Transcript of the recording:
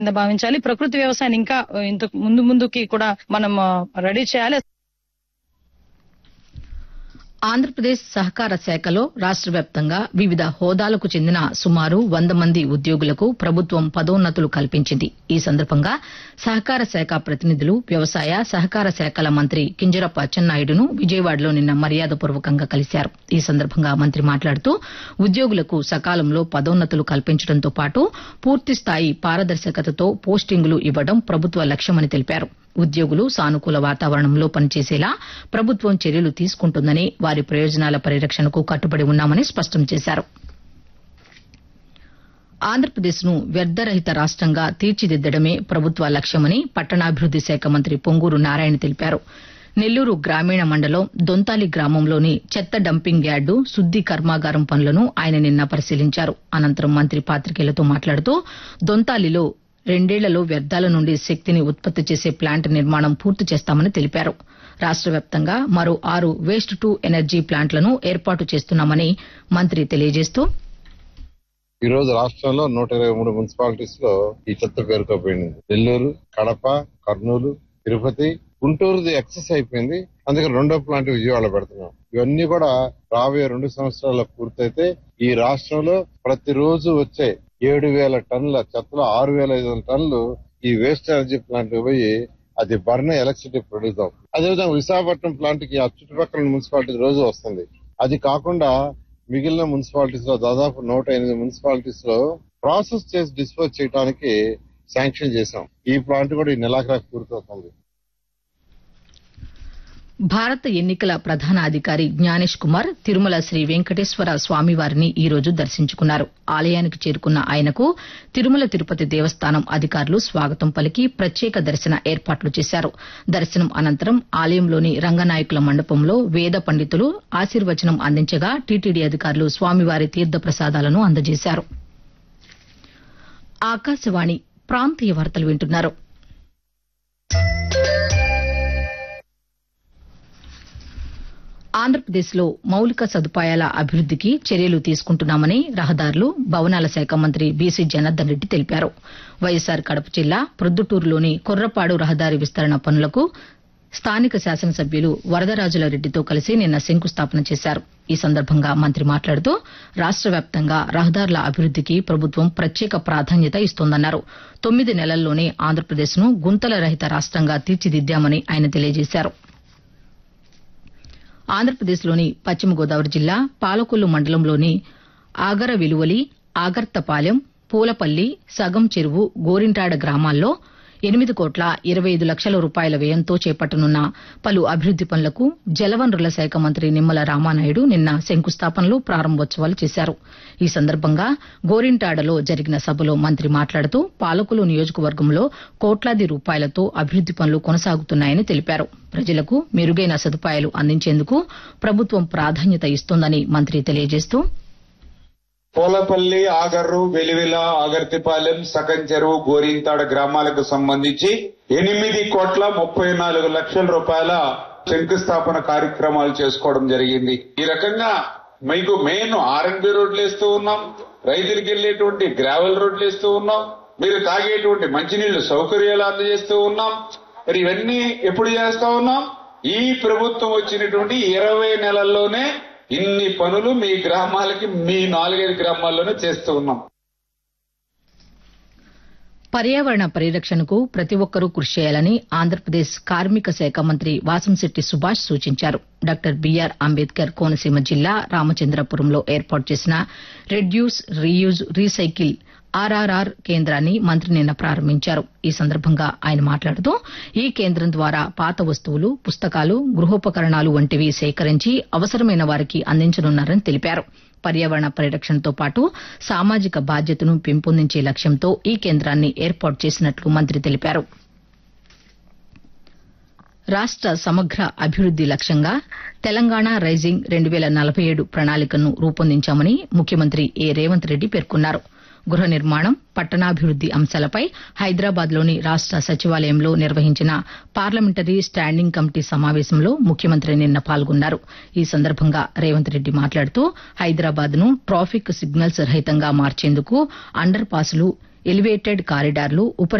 కింద భావించాలి ప్రకృతి వ్యవసాయాన్ని ఇంకా ఇంత ముందు ముందుకి కూడా మనం రెడీ చేయాలి ఆంధ్రప్రదేశ్ సహకార శాఖలో రాష్ట వ్యాప్తంగా వివిధ హోదాలకు చెందిన సుమారు వంద మంది ఉద్యోగులకు ప్రభుత్వం పదోన్నతులు కల్పించింది ఈ సందర్భంగా సహకార శాఖ ప్రతినిధులు వ్యవసాయ సహకార శాఖల మంత్రి కింజరప్ప అచ్చెన్నాయుడును విజయవాడలో నిన్న మర్యాదపూర్వకంగా కలిశారు ఈ సందర్భంగా మంత్రి మాట్లాడుతూ ఉద్యోగులకు సకాలంలో పదోన్నతులు కల్పించడంతో పాటు పూర్తిస్థాయి పారదర్శకతతో పోస్టింగులు ఇవ్వడం ప్రభుత్వ లక్ష్యమని తెలిపారు ఉద్యోగులు సానుకూల వాతావరణంలో పనిచేసేలా ప్రభుత్వం చర్యలు తీసుకుంటుందని వారి ప్రయోజనాల పరిరక్షణకు కట్టుబడి ఉన్నామని స్పష్టం చేశారు ఆంధ్రప్రదేశ్ను వ్యర్థరహిత రాష్టంగా తీర్చిదిద్దడమే ప్రభుత్వ లక్ష్యమని పట్టణాభివృద్ది శాఖ మంత్రి పొంగూరు నారాయణ తెలిపారు నెల్లూరు గ్రామీణ మండలం దొంతాలి గ్రామంలోని చెత్త డంపింగ్ యార్డు శుద్ది కర్మాగారం పనులను ఆయన నిన్న పరిశీలించారు అనంతరం మంత్రి పాతికేయులతో మాట్లాడుతూ దొంతాలిలో రెండేళ్లలో వ్యర్థాల నుండి శక్తిని ఉత్పత్తి చేసే ప్లాంట్ నిర్మాణం పూర్తి చేస్తామని తెలిపారు రాష్ట వ్యాప్తంగా మరో ఆరు వేస్ట్ టు ఎనర్జీ ప్లాంట్లను ఏర్పాటు చేస్తున్నామని మంత్రి తెలియజేస్తూ ఈ రోజు రాష్ట్రంలో నూట ఇరవై మూడు మున్సిపాలిటీస్ లో ఈ చెత్త పేరుకోపోయింది నెల్లూరు కడప కర్నూలు తిరుపతి గుంటూరుది ఎక్సెస్ అయిపోయింది అందుకని రెండో ప్లాంట్ విజయవాడ పెడుతున్నాం ఇవన్నీ కూడా రాబోయే రెండు సంవత్సరాల్లో పూర్తయితే ఈ రాష్ట్రంలో ప్రతిరోజు వచ్చే ఏడు వేల టన్నుల చెత్తలో ఆరు వేల ఐదు వందల టన్నులు ఈ వేస్ట్ ఎనర్జీ ప్లాంట్ పోయి అది బర్న్ ఎలక్ట్రిసిటీ ప్రొడ్యూస్ అవుతుంది అదేవిధంగా విశాఖపట్నం ప్లాంట్ కి ఆ చుట్టుపక్కల మున్సిపాలిటీ రోజు వస్తుంది అది కాకుండా మిగిలిన మున్సిపాలిటీస్ లో దాదాపు నూట ఎనిమిది మున్సిపాలిటీస్ లో ప్రాసెస్ చేసి డిస్పోజ్ చేయడానికి శాంక్షన్ చేశాం ఈ ప్లాంట్ కూడా ఈ నెలాఖరాకు పూర్తవుతుంది భారత ఎన్నికల ప్రధాన అధికారి జ్ఞానేష్ కుమార్ తిరుమల శ్రీ వెంకటేశ్వర స్వామివారిని ఈ రోజు దర్శించుకున్నారు ఆలయానికి చేరుకున్న ఆయనకు తిరుమల తిరుపతి దేవస్థానం అధికారులు స్వాగతం పలికి ప్రత్యేక దర్శన ఏర్పాట్లు చేశారు దర్శనం అనంతరం ఆలయంలోని రంగనాయకుల మండపంలో వేద పండితులు ఆశీర్వచనం అందించగా టీటీడీ అధికారులు స్వామివారి తీర్థ ప్రసాదాలను అందజేశారు ఆకాశవాణి ప్రాంతీయ వార్తలు వింటున్నారు ఆంధ్రప్రదేశ్లో మౌలిక సదుపాయాల అభివృద్దికి చర్యలు తీసుకుంటున్నామని రహదారులు భవనాల శాఖ మంత్రి బీసీ జనార్దన్ రెడ్డి తెలిపారు వైఎస్సార్ కడప జిల్లా ప్రొద్దుటూరులోని కొర్రపాడు రహదారి విస్తరణ పనులకు స్థానిక శాసనసభ్యులు వరదరాజుల రెడ్డితో కలిసి నిన్న శంకుస్థాపన చేశారు ఈ సందర్భంగా మంత్రి మాట్లాడుతూ రాష్ట వ్యాప్తంగా రహదారుల అభివృద్దికి ప్రభుత్వం ప్రత్యేక ప్రాధాన్యత ఇస్తోందన్నారు తొమ్మిది నెలల్లోనే ఆంధ్రప్రదేశ్ను గుంతల రహిత రాష్టంగా తీర్చిదిద్దామని ఆయన తెలియజేశారు ఆంధ్రప్రదేశ్లోని పశ్చిమ గోదావరి జిల్లా పాలకొల్లు మండలంలోని ఆగర విలువలి ఆగర్తపాలెం పూలపల్లి సగం చెరువు గోరింటాడ గ్రామాల్లో ఎనిమిది కోట్ల ఇరవై ఐదు లక్షల రూపాయల వ్యయంతో చేపట్టనున్న పలు అభివృద్ది పనులకు జలవనరుల శాఖ మంత్రి నిమ్మల రామానాయుడు నిన్న శంకుస్థాపనలు ప్రారంభోత్సవాలు చేశారు ఈ సందర్భంగా గోరింటాడలో జరిగిన సభలో మంత్రి మాట్లాడుతూ పాలకులు నియోజకవర్గంలో కోట్లాది రూపాయలతో అభివృద్ది పనులు కొనసాగుతున్నాయని తెలిపారు ప్రజలకు మెరుగైన సదుపాయాలు అందించేందుకు ప్రభుత్వం ప్రాధాన్యత ఇస్తోందని మంత్రి తెలియజేస్తూ పోలపల్లి ఆగర్రు వెలివిల ఆగర్తిపాలెం సగం చెరువు గోరింతాడ గ్రామాలకు సంబంధించి ఎనిమిది కోట్ల ముప్పై నాలుగు లక్షల రూపాయల శంకుస్థాపన కార్యక్రమాలు చేసుకోవడం జరిగింది ఈ రకంగా మీకు మెయిన్ ఆర్ఎన్బి రోడ్లు వేస్తూ ఉన్నాం రైతులకు వెళ్లేటువంటి గ్రావెల్ రోడ్లు వేస్తూ ఉన్నాం మీరు తాగేటువంటి మంచినీళ్లు సౌకర్యాలు అందజేస్తూ ఉన్నాం మరి ఇవన్నీ ఎప్పుడు చేస్తా ఉన్నాం ఈ ప్రభుత్వం వచ్చినటువంటి ఇరవై నెలల్లోనే ఇన్ని పనులు మీ గ్రామాలకి మీ నాలుగైదు గ్రామాల్లోనే చేస్తూ ఉన్నాం పర్యావరణ పరిరక్షణకు ప్రతి ఒక్కరూ కృషి చేయాలని ఆంధ్రప్రదేశ్ కార్మిక శాఖ మంత్రి వాసంశెట్టి సుభాష్ సూచించారు డాక్టర్ బీఆర్ అంబేద్కర్ కోనసీమ జిల్లా రామచంద్రపురంలో ఏర్పాటు చేసిన రెడ్యూస్ రీయూజ్ రీసైకిల్ ఆర్ఆర్ఆర్ కేంద్రాన్ని మంత్రి నిన్న ప్రారంభించారు ఈ సందర్భంగా ఆయన మాట్లాడుతూ ఈ కేంద్రం ద్వారా పాత వస్తువులు పుస్తకాలు గృహోపకరణాలు వంటివి సేకరించి అవసరమైన వారికి అందించనున్నారని తెలిపారు పర్యావరణ పరిరక్షణతో పాటు సామాజిక బాధ్యతను పెంపొందించే లక్ష్యంతో ఈ కేంద్రాన్ని ఏర్పాటు చేసినట్లు మంత్రి తెలిపారు రాష్ట సమగ్ర అభివృద్ది లక్ష్యంగా తెలంగాణ రైజింగ్ రెండు వేల నలభై ఏడు ప్రణాళికను రూపొందించామని ముఖ్యమంత్రి ఏ రేవంత్ రెడ్డి పేర్కొన్నారు గృహ నిర్మాణం పట్టణాభివృద్ది అంశాలపై హైదరాబాద్లోని రాష్ట సచివాలయంలో నిర్వహించిన పార్లమెంటరీ స్టాండింగ్ కమిటీ సమావేశంలో ముఖ్యమంత్రి నిన్న పాల్గొన్నారు ఈ సందర్భంగా రేవంత్ రెడ్డి మాట్లాడుతూ హైదరాబాద్ను ట్రాఫిక్ సిగ్నల్స్ రహితంగా మార్చేందుకు అండర్ పాసులు ఎలివేటెడ్ కారిడార్లు ఉప